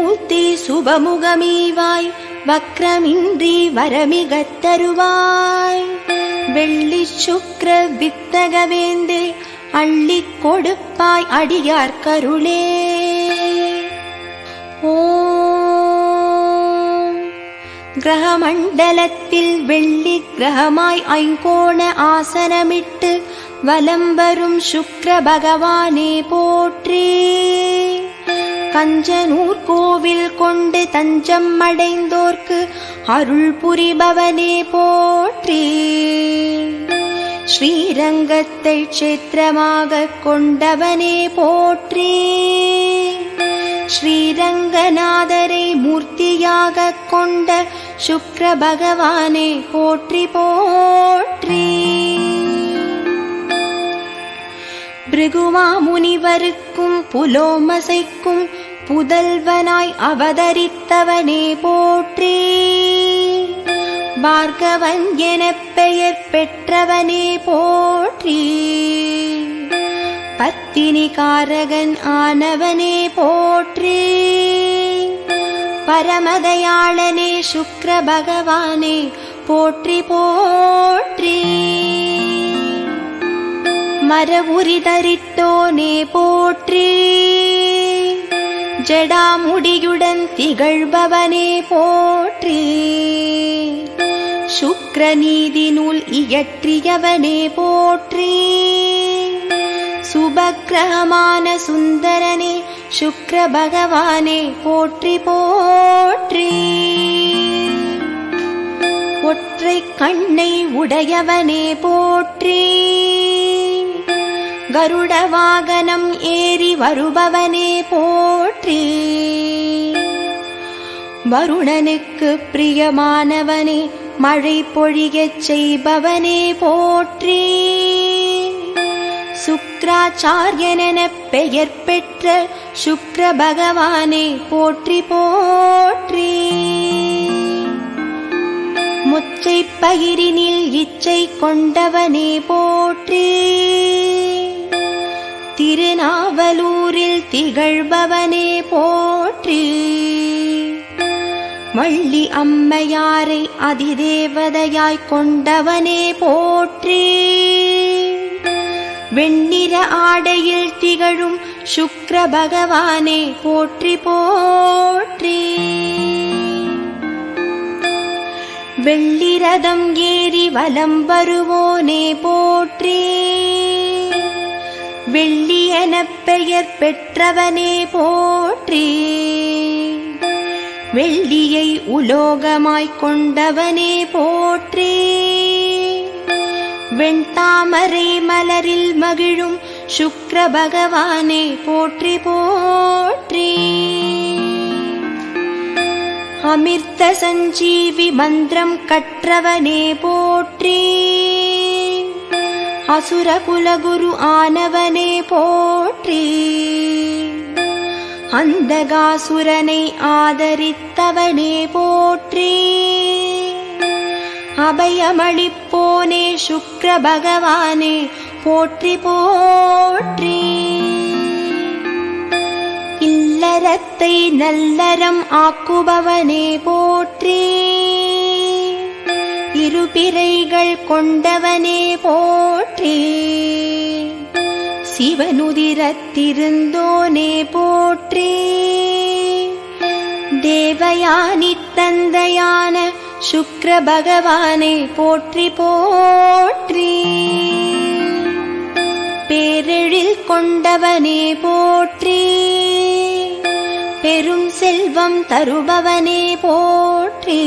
மூர்த்தி சுபமுகமீவாய் வக்ரமின்றி வரமிகத் தருவாய் வெள்ளி சுக்ர வித்தகவேந்தே அள்ளிக் கொடுப்பாய் அடியார் கருளே ஓம் கிரகமண்டலத்தில் வெள்ளி கிரகமாய் ஐங்கோண ஆசனமிட்டு வலம் வரும் சுக்ர பகவானே போற்றி கஞ்சனூர் கோவில் கொண்டு தஞ்சம் அடைந்தோர்க்கு அருள் புரிபவனே போற்றி ஸ்ரீரங்கத்தை க்ஷேத்திரமாக கொண்டவனே போற்றி ஸ்ரீரங்கநாதரை மூர்த்தியாக கொண்ட சுக்ர பகவானே போற்றி போற்றி பிருகுமா முனிவருக்கும் புலோமசைக்கும் புதல்வனாய் அவதரித்தவனே போற்றி பார்கவன் எனப் பெயர் பெற்றவனே போற்றி பத்தினி காரகன் ஆனவனே போற்றி பரமதயாளனே சுக்ர பகவானே போற்றி போற்றி மரவுரி தரித்தோனே போற்றி ஜடாமுடியுடன் திகழ்பவனே போற்றி சுக்ரநீதி நூல் இயற்றியவனே போற்றி சுபக்கிரகமான சுந்தரனே சுக்ர பகவானே போற்றி போற்றி ஒற்றை கண்ணை உடையவனே போற்றி கருட வாகனம் ஏறி வருபவனே போற்றி வருணனுக்கு பிரியமானவனே மழை பொழியச் செய்பவனே போற்றி சுக்ராச்சாரியனெனப் பெயர் பெற்ற சுக்ர பகவானே போற்றி போற்றி முச்சை பயிரினில் இச்சை கொண்டவனே போற்றி திருநாவலூரில் திகழ்பவனே போற்றி வள்ளி அம்மையாரை அதிதேவதையாய்க் கொண்டவனே போற்றி வெண்ணிற ஆடையில் திகழும் சுக்ர பகவானே போற்றி போற்றி வெள்ளிரதம் ஏறி வலம் வருவோனே போற்றி வெள்ளி எனப் பெயர் பெற்றவனே போற்றி வெள்ளியை உலோகமாய்க் கொண்டவனே போற்றி வெண்தாமரை மலரில் மகிழும் சுக்ர பகவானே போற்றி போற்றி அமிர்த சஞ்சீவி மந்திரம் கற்றவனே போற்றி அசுர குலகுரு ஆனவனே போற்றி அந்தகாசுரனை ஆதரித்தவனே போற்றி அபயமளிப்போனே சுக்ர பகவானே போற்றி போற்றி இல்லறத்தை நல்லறம் ஆக்குபவனே போற்றி இருபிறைகள் கொண்டவனே போற்றி சிவனுதிரத்திருந்தோனே போற்றி தேவயானி தந்தையான சுக்ர பகவானே போற்றி போற்றி பேரெழில் கொண்டவனே போற்றி பெரும் செல்வம் தருபவனே போற்றி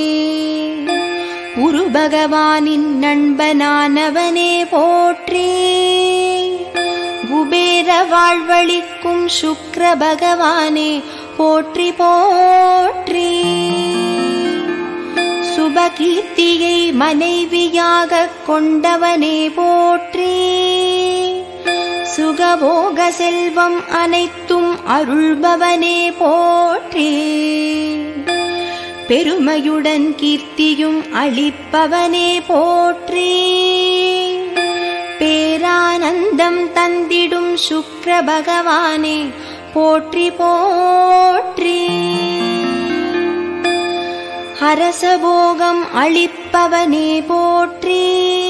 குரு பகவானின் நண்பனானவனே போற்றி குபேர வாழ்வழிக்கும் சுக்ர பகவானே போற்றி போற்றி சுபகீர்த்தியை மனைவியாகக் கொண்டவனே போற்றி சுகபோக செல்வம் அனைத்தும் அருள்பவனே போற்றி பெருமையுடன் கீர்த்தியும் அளிப்பவனே போற்றி பேரானந்தம் தந்திடும் சுக்ர பகவானே போற்றி போற்றி அரசபோகம் அளிப்பவனே போற்றி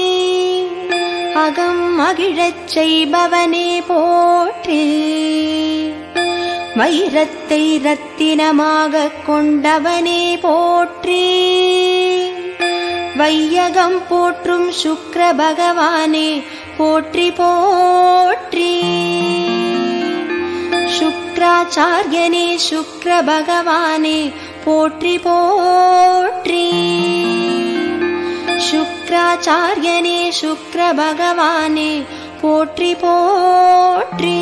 அகம் மகிழச் செய்பவனே போற்றி வைரத்தை ரத்தினமாகக் கொண்டவனே போற்றி வையகம் போற்றும் சுக்ர பகவானே போற்றி போற்றி சுக்ராச்சாரியனே சுக்ர பகவானே போற்றி போற்றி சுக்ராச்சாரியனே சுக்ர பகவானே போற்றி போற்றி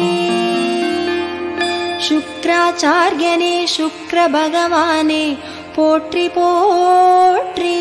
சுக்ராச்சாரியனே சுக்ர பகவானே போற்றி போற்றி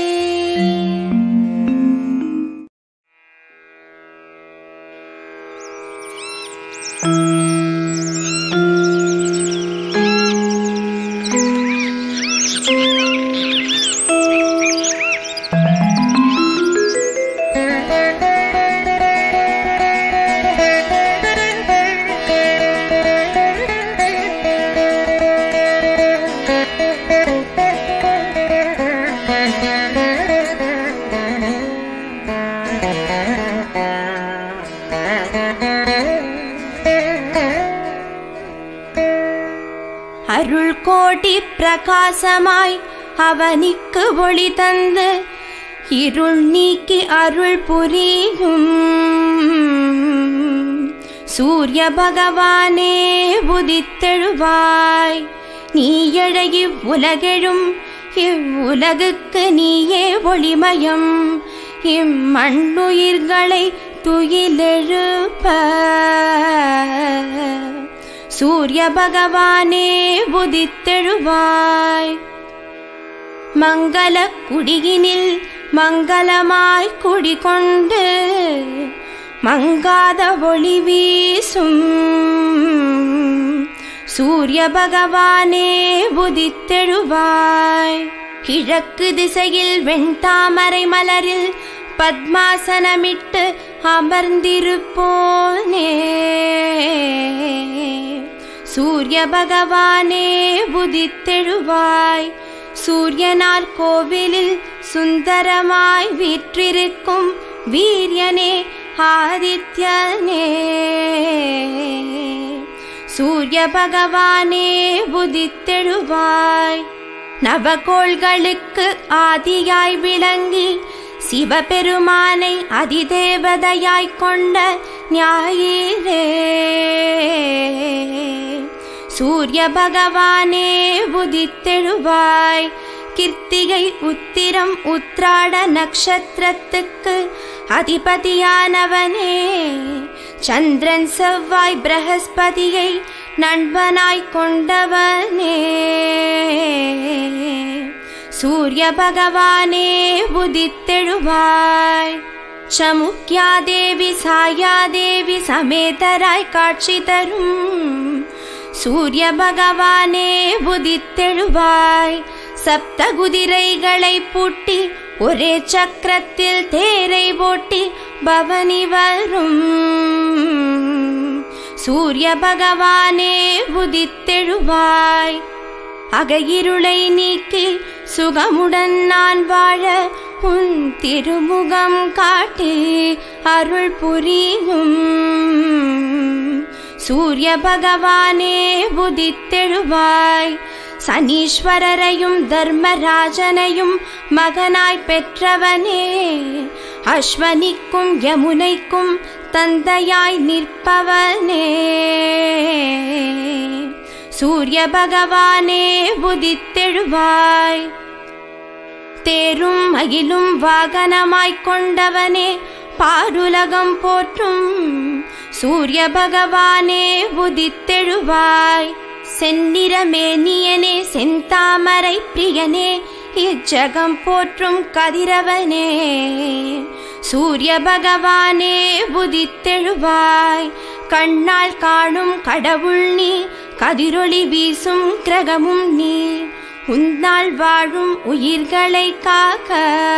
அருள் கோடி பிரகாசமாய் அவனிக்கு ஒளி தந்து இருள் நீக்கி அருள் புரியும் சூரிய பகவானே உதித்தெழுவாய் நீ எழகி உலகெழும் இவ்வுலகுக்கு நீயே ஒளிமயம் இம்மண்ணுயிர்களை துயிலெழுப்ப சூரிய பகவானே உதித்தெழுவாய் மங்கள குடியினில் மங்களமாய் குடிகொண்டு மங்காத ஒளி வீசும் சூரிய பகவானே உதித்தெழுவாய் கிழக்கு திசையில் வெண்தாமரை மலரில் பத்மாசனமிட்டு அமர்ந்திருப்போனே சூரிய பகவானே உதித்தெழுவாய் சூரியனார் கோவிலில் சுந்தரமாய் வீற்றிருக்கும் வீரியனே ஆதித்யனே சூரிய பகவானே உதித்தெழுவாய் நவகோள்களுக்கு ஆதியாய் விளங்கி சிவபெருமானை அதிதேவதையாய்க் கொண்ட ஞாயிறே சூரிய பகவானே உதித்தெழுவாய் கிருத்திகை உத்திரம் உத்ராட நக்ஷத்திரத்துக்கு அதிபதியானவனே சந்திரன் செவ்வாய் பிரகஸ்பதியை நண்பனாய் கொண்டவனே சூரிய பகவானே உதித்தெழுவாய் சமுக்கியாதேவி சாயாதேவி சமேதராய் காட்சி தரும் சூரிய பகவானே உதித்தெழுவாய் சப்த குதிரைகளை பூட்டி ஒரே சக்கரத்தில் தேரை ஓட்டி பவனி வரும் சூரிய பகவானே உதித்தெழுவாய் அகையிருளை நீக்கி சுகமுடன் நான் வாழ உன் திருமுகம் காட்டி அருள் புரியும் சூரிய பகவானே உதித்தெழுவாய் சனீஸ்வரரையும் தர்மராஜனையும் மகனாய் பெற்றவனே அஸ்வனிக்கும் யமுனைக்கும் தந்தையாய் நிற்பவனே சூரிய பகவானே உதித்தெழுவாய் தேரும் மகிழும் வாகனமாய்க் கொண்டவனே பாருலகம் போற்றும் சூரிய பகவானே உதித்தெழுவாய் செந்நிறமேனியனே செந்தாமரை பிரியனே இச்சகம் போற்றும் கதிரவனே சூரிய பகவானே உதித்தெழுவாய் கண்ணால் காணும் கடவுள் நீ கதிரொளி வீசும் கிரகமும் நீ உன்னால் வாழும் உயிர்களை காக்க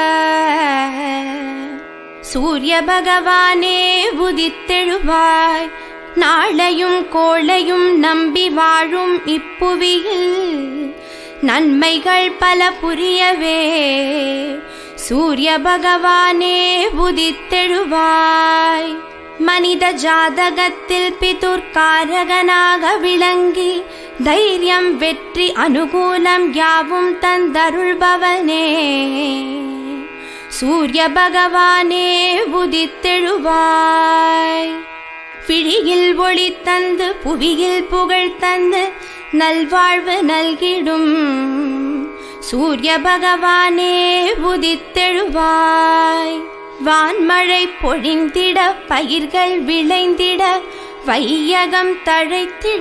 சூரிய பகவானே உதித்தெழுவாய் நாளையும் கோளையும் நம்பி வாழும் இப்புவியில் நன்மைகள் பல புரியவே சூரிய பகவானே உதித்தெழுவாய் மனித ஜாதகத்தில் பிதுர்காரகனாக விளங்கி தைரியம் வெற்றி அனுகூலம் யாவும் தந்தருள்பவனே சூரிய பகவானே உதித்தெழுவாய் விழியில் ஒளி தந்து புவியில் புகழ் தந்து நல்வாழ்வு நல்கிடும் சூரிய பகவானே உதித்தெழுவாய் வான்மழை பொழிந்திட பயிர்கள் விளைந்திட வையகம் தழைத்திட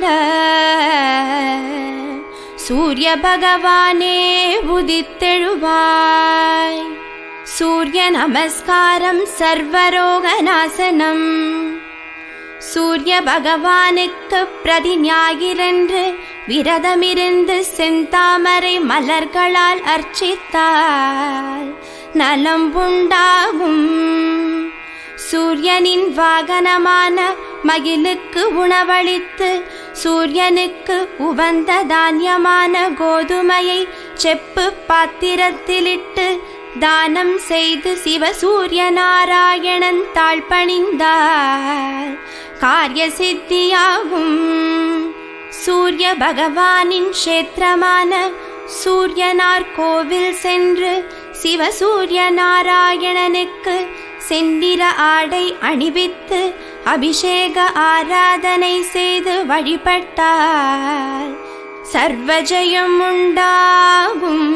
சூரிய பகவானே உதித்தெழுவாய் சூரிய நமஸ்காரம் சர்வரோக நாசனம் சூரிய பகவானுக்கு பிரதி ஞாயிறன்று விரதமிருந்து செந்தாமரை மலர்களால் அர்ச்சித்தால் நலம் உண்டாகும் சூரியனின் வாகனமான மகிழுக்கு உணவளித்து சூரியனுக்கு உவந்த தானியமான கோதுமையை செப்பு பாத்திரத்திலிட்டு தானம் செய்து சிவசூரிய நாராயணன் தாழ்பணிந்தார் காரிய சித்தியாகும் சூரிய பகவானின் கஷேத்திரமான சூரியனார் கோவில் சென்று சிவசூரிய நாராயணனுக்கு செந்திர ஆடை அணிவித்து அபிஷேக ஆராதனை செய்து வழிபட்டார் சர்வஜயம் உண்டாகும்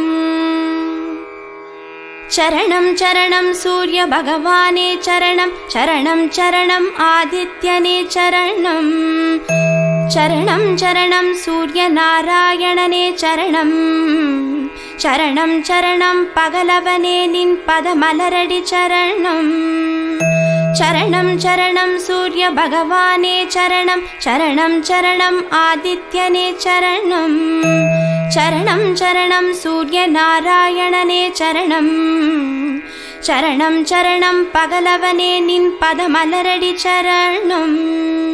சரணம் சரணம் சூரிய பகவானே சரணம் சரணம் சரணம் ஆதித்யனே சரணம் சரணம் சரணம் சூரிய நாராயணனே சரணம் சரணம் சரணம் பகலவனே நின் பதமலரடி சரணம் சரணம் சரணம் சூரிய பகவானே சரணம் சரணம் சரணம் ஆதித்யனே சரணம் சரணம் சரணம் சூரிய நாராயணனே சரணம் சரணம் சரணம் பகலவனே நின் பதமலரடி சரணம்